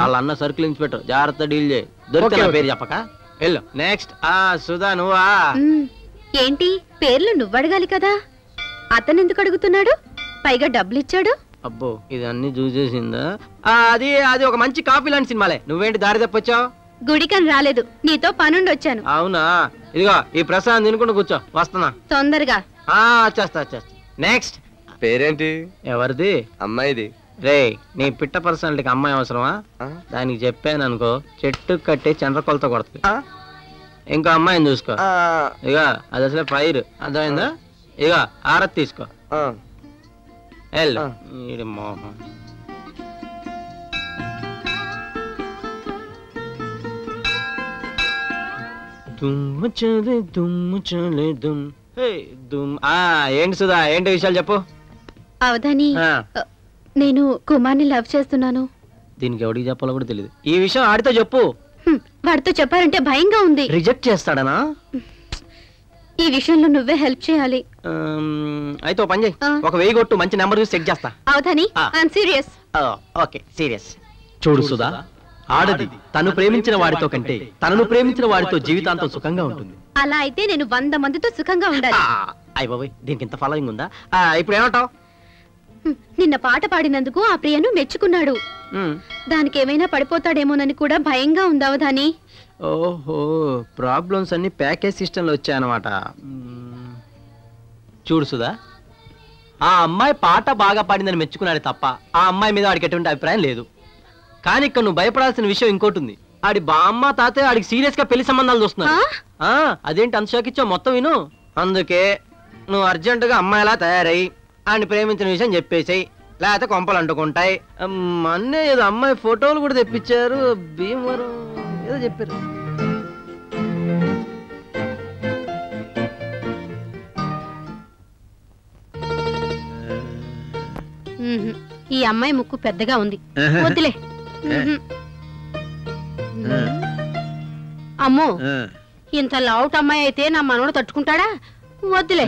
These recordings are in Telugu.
వాళ్ళ అన్న సర్కిల్ ఇన్స్పెక్టర్ జాగ్రత్త డీల్ చేయి దొరికితే నా ఓకే, పేరు చెప్పక వెళ్ళు నెక్స్ట్ ఆ సుధా నువ్వా మ్మ్. ఏంటి పేర్లు నువ్వడగాలి కదా అతను ఎందుకు అడుగుతున్నాడు పైగా డబ్బులు ఇచ్చాడు అబ్బో ఇది అన్ని చూసేసిందా ఆ, అది అది ఒక మంచి కాపీ లాంటి సినిమాలే నువ్వేంటి దారి తప్పొచ్చావు గుడికని రాలేదు నీతో పనుండి వచ్చాను అవునా ఇదిగో ఈ ప్రసాదం తినుకుంటూ కూర్చో వస్తున్నా తొందరగా ఆ వచ్చేస్తా వచ్చేస్తా నెక్స్ట్ పేరేంటి ఎవరిది అమ్మాయిది రే నీ పిట్ట పర్సనాలిటీకి అమ్మాయి అవసరమా ఆ? దానికి చెప్పాను అనుకో చెట్టు కట్టి చంద్రకొలతో కొడుతుంది ఇంకో అమ్మాయిని చూసుకో ఆ, ఇక అది అసలే ఫైర్ అర్థమైందా ఇక ఆరత్ తీసుకో ఆ. వెళ్ళు ఆ. ఈడి మోహం దుమ్ము చలే దుమ్ము చలే దుమ్ హే దుమ్ ఆ ఏంటి సుధా ఏంటి విషయాలు చెప్పు అవధాని ఆ, నేను కుమార్ని లవ్ చేస్తున్నాను దీనికి ఎవడికి చెప్పాలో కూడా తెలియదు ఈ విషయం ఆడితో చెప్పు హ్మ్, వాడితో చెప్పారంటే భయంగా ఉంది రిజెక్ట్ చేస్తాడనా ఈ విషయంలో నువ్వే హెల్ప్ చేయాలి ఆమ్, అయితే ఓ పని చేయి ఆ. ఒక వెయ్యి కొట్టు మంచి నెంబర్ చూసి సెట్ చేస్తా అవధాని ఆ. ఐఎమ్ సీరియస్ ఓకే సీరియస్ చూడు సుధా ఆడది తను ప్రేమించిన వాడితో కంటే తనను ప్రేమించిన వాడితో జీవితాంతం సుఖంగా ఉంటుంది అలా అయితే నేను వంద మందితో సుఖంగా ఉండాలి అయ్య బాబాయ్ దీనికి ఇంత ఫాలోయింగ్ ఉందా ఆ, ఇప్పుడు ఏమంటావు హ్మ్, నిన్న పాట పాడినందుకు ఆ ప్రియను మెచ్చుకున్నాడు దానికి ఏమైనా పడిపోతాడేమోనని కూడా భయంగా ఉంది అవధాని ఓహో ప్రాబ్లమ్స్ అన్ని ప్యాకేజ్ సిస్టంలో వచ్చాయన్నమాట మ్మ్. చూడు సుధా ఆ అమ్మాయి పాట బాగా పాడిందని మెచ్చుకున్నాడు తప్ప ఆ అమ్మాయి మీద వాడికి ఎటువంటి అభిప్రాయం లేదు కానీ ఇక్కడ నువ్వు భయపడాల్సిన విషయం ఇంకోటి ఉంది ఆడి బామ్మ తాతయ్య ఆడికి సీరియస్ గా పెళ్లి సంబంధాలు చూస్తున్నారు ఆ, అదేంటి అంత షాక్ ఇచ్చావు మొత్తం విను అందుకే నువ్వు అర్జెంటుగా అమ్మాయిలా తయారై ఆయన ప్రేమించిన విషయం చెప్పేసాయి లేకపోతే కొంపలు అంటుకుంటాయి అమ్, అన్నే ఏదో అమ్మాయి ఫోటోలు కూడా తెప్పించారు భీమవరం ఏదో చెప్పారు మ్మ్హ్. ఈ అమ్మాయి ముక్కు పెద్దగా ఉంది వద్దులే మ్మ్హ్. అమ్మో ఇంత లావుట్ అమ్మాయి అయితే నా మనవడు తట్టుకుంటాడా వద్దులే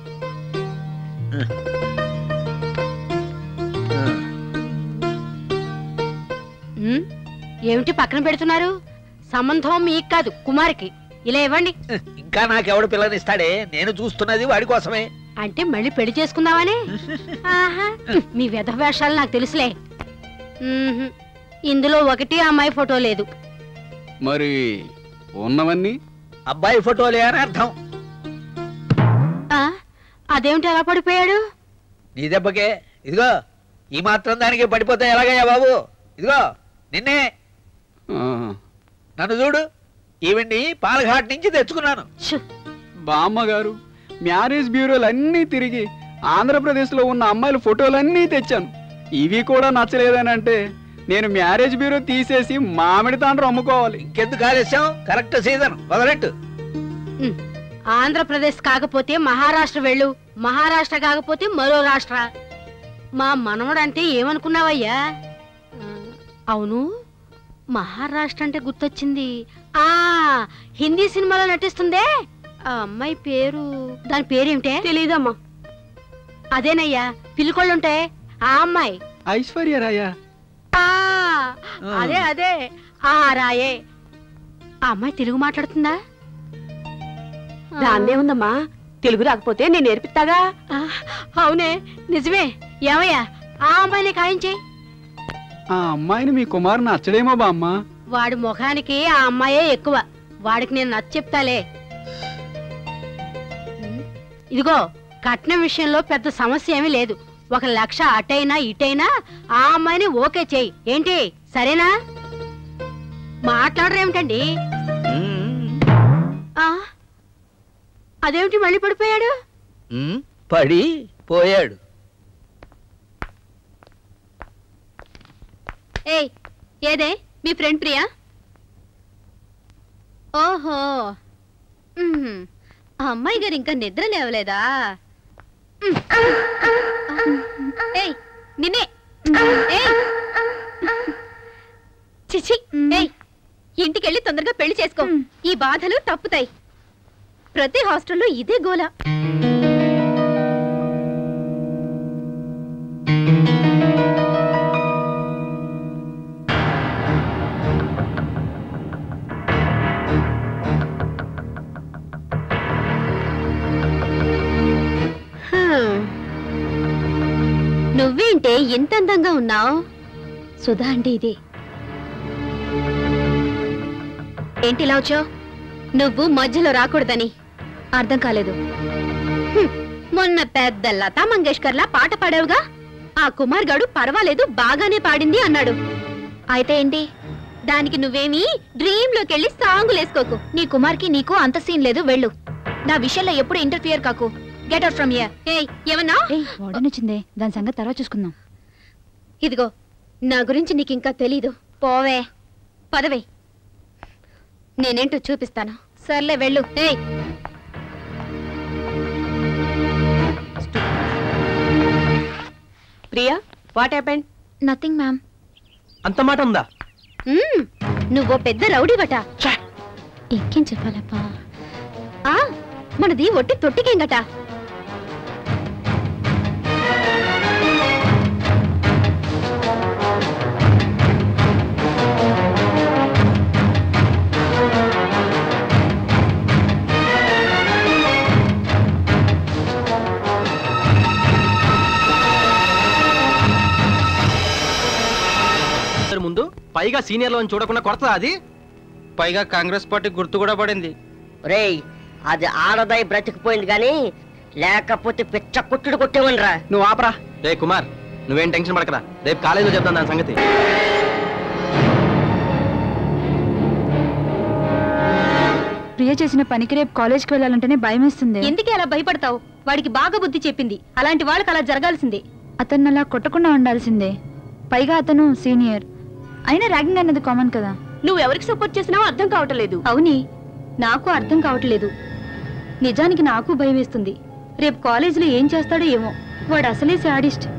మ్మ్. ఏమిటి పక్కన పెడుతున్నారు సంబంధం మీకు కాదు కుమార్కి ఇలా ఇవ్వండి ఇంకా నాకెవడు పిల్లనిస్తాడే నేను చూస్తున్నది వాడి కోసమే అంటే మళ్ళీ పెళ్లి చేసుకుందామని ఆహా, మీ వ్యధ వేషాలు నాకు తెలుసులే మ్మ్హ్. ఇందులో ఒకటి అమ్మాయి ఫోటో లేదు మరి ఉన్నవన్నీ అబ్బాయి ఫోటోలే అని అర్థం ఆ, అదేమిటి అలా పడిపోయాడు నీ దెబ్బకే ఇదిగో ఈ మాత్రం దానికి పడిపోతే ఎలాగయ్యా బాబు ఇదిగో నిన్నే ఆ, నన్ను చూడు ఈవిడ్ని పాలఘాట్ నుంచి తెచ్చుకున్నాను షు, బామ్మగారు మ్యారేజ్ బ్యూరోలు అన్నీ తిరిగి ఆంధ్రప్రదేశ్లో ఉన్న అమ్మాయిల ఫోటోలన్నీ తెచ్చాను ఇవి కూడా నచ్చలేదని అంటే నేను మ్యారేజ్ బ్యూరో తీసేసి మామిడి తాండ్రు అమ్ముకోవాలి ఇంకెందుకు ఆలస్యం కరెక్ట్ సీజన్ మొదలెట్టు మ్. ఆంధ్రప్రదేశ్ కాకపోతే మహారాష్ట్ర వెళ్ళు మహారాష్ట్ర కాకపోతే మరో రాష్ట్ర మా మనవడంటే ఏమనుకున్నావయ్యా ఆ, అవును మహారాష్ట్ర అంటే గుర్తొచ్చింది ఆ హిందీ సినిమాలో నటిస్తుందే ఆ అమ్మాయి పేరు దాని పేరేమిటే తెలీదమ్మా అదేనయ్యా పిల్లికొళ్ళుంటే ఆ అమ్మాయి ఐశ్వర్య రాయ ఆ అదే అదే ఆ రాయే ఆ అమ్మాయి తెలుగు మాట్లాడుతుందా దాన్నే ఉందమ్మా తెలుగు రాకపోతే నేను నేర్పిస్తాగా ఆ, అవునే నిజమే ఏమయ్యా ఆ అమ్మాయిని ఖాయించే ఆ అమ్మాయిని మీ కుమారు నచ్చడేమో బామ్మ వాడి ముఖానికి ఆ అమ్మాయే ఎక్కువ వాడికి నేను నచ్చ చెప్తాలే ఉమ్, ఇదిగో కట్నం విషయంలో పెద్ద సమస్య ఏమీ లేదు ఒక లక్ష అటైనా ఇటైనా ఆ అమ్మాయిని ఓకే చెయ్యి ఏంటి సరేనా మాట్లాడరేమిటండి ఆ, అదేమిటి మళ్ళీ పడిపోయాడు ఉమ్, పడి పోయాడు ఏయ్ ఏదే మీ ఫ్రెండ్ ప్రియా ఓహో మ్మ్. ఆ అమ్మాయి గారు ఇంకా నిద్ర లేవలేదా మ్మ్. ఏయ్ నిన్నే ఏయ్ చిచి ఏయ్ ఇంటికెళ్ళి తొందరగా పెళ్లి చేసుకో ఈ బాధలు తప్పుతాయి ప్రతి హాస్టల్లో ఇదే గోల నువ్వేంటే ఇంత అందంగా ఉన్నావు సుధా అంటే ఇది ఏంటి ఇలా వచ్చావు నువ్వు మధ్యలో రాకూడదని అర్థం కాలేదు హ్మ్, మొన్న పెద్ద లతా మంగేష్కర్లా పాట పాడావుగా ఆ కుమార్ గాడు పర్వాలేదు బాగానే పాడింది అన్నాడు అయితే ఏంటి దానికి నువ్వేమి డ్రీమ్ లోకి వెళ్ళి సాంగులు వేసుకోకు నీ కుమార్కి నీకు అంత సీన్ లేదు వెళ్ళు నా విషయంలో ఎప్పుడు ఇంటర్ఫియర్ కాకు గెట్ అవుట్ ఫ్రమ్ హియర్ ఏయ్ ఏమన్నా వార్డెన్ వచ్చిందే దాని సంగతి తర్వాత చూసుకుందాం ఇదిగో నా గురించి నీకు ఇంకా తెలీదు పోవే పదవే నేనేంటో చూపిస్తాను సర్లే వెళ్ళు ఏయ్ Priya what happened nothing ma'am అంత మాట ఉందా నువ్వో పెద్ద రౌడీవట ఇంకేం చెప్పాలప్పా ఆ మనది ఒట్టి తొట్టికేంగట ఇద్దరి ముందు పైగా సీనియర్లను చూడకుండా కొడతా అది పైగా కాంగ్రెస్ పార్టీ గుర్తు కూడా పడింది రేయ్ అది ఆడదై బ్రతికిపోయింది గాని లేకపోతే పిచ్చ కుట్టుడు కొట్టేవనరా నువ్వు ఆపరా రే కుమార్ నువ్వేం టెన్షన్ పడకరా రేపు కాలేజీలో చెప్తాను దాని సంగతి ప్రియ చేసిన పనికి రేపు కాలేజ్కి వెళ్ళాలంటేనే భయం వేస్తుంది ఎందుకే అలా భయపడతావు వాడికి బాగా బుద్ధి చెప్పింది అలాంటి వాళ్ళకి అలా జరగాల్సిందే అతన్ని అలా కొట్టకుండా ఉండాల్సిందే పైగా అతను సీనియర్ అయినా ర్యాగింగ్ అనేది కామన్ కదా నువ్వు ఎవరికి సపోర్ట్ చేసినావో అర్థం కావటం లేదు అవుని నాకు అర్థం కావట్లేదు నిజానికి నాకు భయం వేస్తుంది రేపు కాలేజీలో ఏం చేస్తాడో ఏమో వాడు అసలే శాడిస్ట్